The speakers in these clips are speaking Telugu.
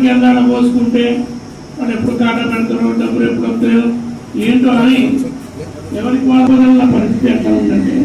కేంద్రాలు పోసుకుంటే వాళ్ళు ఎప్పుడు కాటా పెడతారో డబ్బులు ఎప్పుడు వస్తాయో ఏంటో అని ఎవరికి వాళ్ళ పరిస్థితి ఎట్లా ఉందంటే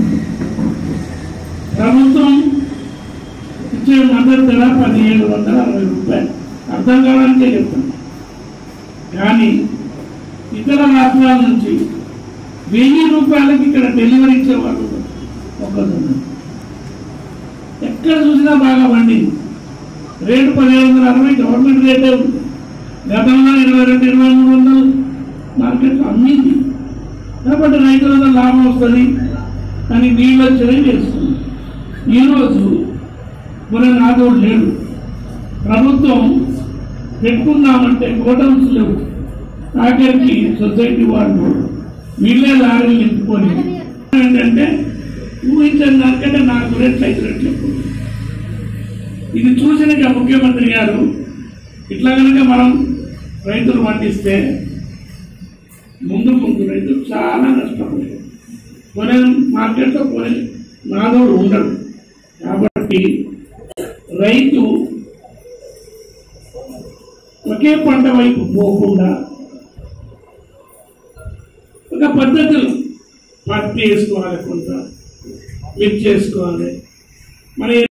ప్రభుత్వం ఇచ్చే మద్దతు ధర పదిహేడు వందల అరవై రూపాయలు అర్థం కావడానికే చెప్తాను కానీ ఇతర రాష్ట్రాల నుంచి వెయ్యి రూపాయలకి ఇక్కడ డెలివరీ ఇచ్చేవాళ్ళు మొక్కజొన్న ఎక్కడ చూసినా బాగా పండింది రేటు పదిహేడు వందల అరవై గవర్నమెంట్ రేటే ఉంది గతంలో ఇరవై రెండు ఇరవై మూడు వందలు మార్కెట్లో అమ్మింది కాబట్టి రైతులకు లాభం వస్తుంది అని నీళ్ళు వచ్చేది చేస్తుంది ఈరోజు మన నాదోడు లేడు ప్రభుత్వం పెట్టుకుందామంటే గోడౌన్స్ లేవు ఆఖరికి సొసైటీ వాళ్ళు వీళ్ళే లారీలు నింపుకొని ఏంటంటే ఊహించిన దానికంటే నాకు రెట్లు ఐదు రెట్లు ఎక్కువ. ఇది చూసిన ముఖ్యమంత్రి గారు ఇట్లా కనుక మనం రైతులు పండిస్తే ముందు ముందు రైతులు చాలా నష్టపోయారు కొనే మార్కెట్లో కొనే నాదోడు ఉండడు కాబట్టి రైతు ఒకే పంట వైపు పోకుండా ఒక పద్ధతులు పత్తి వేసుకోవాలి కొంత మిర్చి వేసుకోవాలి మరి